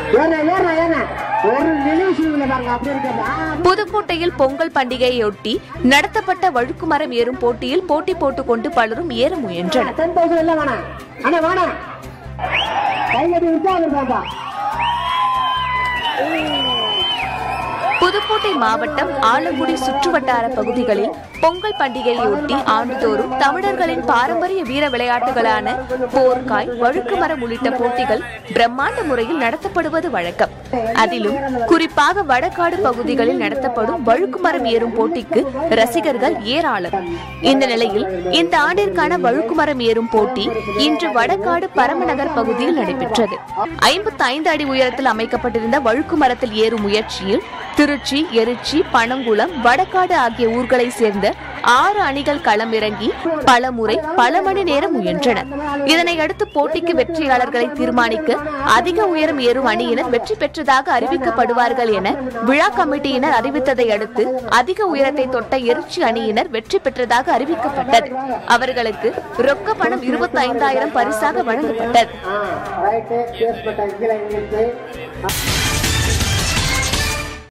ஏறுண்ணா, ஏறுண்ணா, ஏறுண்ணா. ஒரு நிமிஷம் இல்லை பாருங்க அப்படி இருக்கிறது ஆ, புதுக்கோட்டையில் பொங்கல் பண்டிகையொட்டி நடத்தப்பட்ட வழுக்குமரம் ஏறும் போட்டியில் போட்டி போட்டுக்கொண்டு பலரும் ஏற முயன்றனர் டென் தௌசண்ட் இல்லை வேணாம் அண்ணா வேணாம் கை கட்டி விட்டாங்க புதுக்கோட்டை மாவட்டம் ஆலங்குடி சுற்றுவட்டார பகுதிகளில் பொங்கல் பண்டிகையொட்டி ஆண்டுதோறும் தமிழர்களின் பாரம்பரிய வீர விளையாட்டுகளான போர்க்காய் வழுக்குமரம் உள்ளிட்ட போட்டிகள் பிரம்மாண்ட முறையில் நடத்தப்படுவது வழக்கம் அதிலும் குறிப்பாக வடகாடு பகுதிகளில் நடத்தப்படும் வழுக்குமரம் ஏறும் போட்டிக்கு ரசிகர்கள் ஏராளம் இந்த நிலையில் இந்த ஆண்டிற்கான வழுக்குமரம் ஏறும் போட்டி இன்று வடகாடு பரமநகர் பகுதியில் நடைபெற்றது ஐம்பத்தி ஐந்து அடி உயரத்தில் அமைக்கப்பட்டிருந்த வழுக்குமரத்தில் ஏறும் முயற்சியில் திருச்சி எரிச்சி பனங்குளம் வடகாடு ஆகிய ஊர்களை சேர்ந்த ஆறு அணிகள் களமிறங்கி பல முறை பல மணி நேரம் முயன்றனர் இதனை அடுத்து போட்டிக்கு வெற்றியாளர்களை தீர்மானிக்க அதிக உயரம் ஏறும் அணியினர் வெற்றி பெற்றதாக அறிவிக்கப்படுவார்கள் என விழா கமிட்டியினர் அறிவித்ததை அடுத்து அதிக உயரத்தை தொட்ட எரிச்சி அணியினர் வெற்றி பெற்றதாக அறிவிக்கப்பட்டது அவர்களுக்கு ரொக்க பணம் இருபத்தி ஐந்தாயிரம் பரிசாக வழங்கப்பட்டது ரைட்டு கேஸ் பட்ட கீழே இங்கிலீஷ்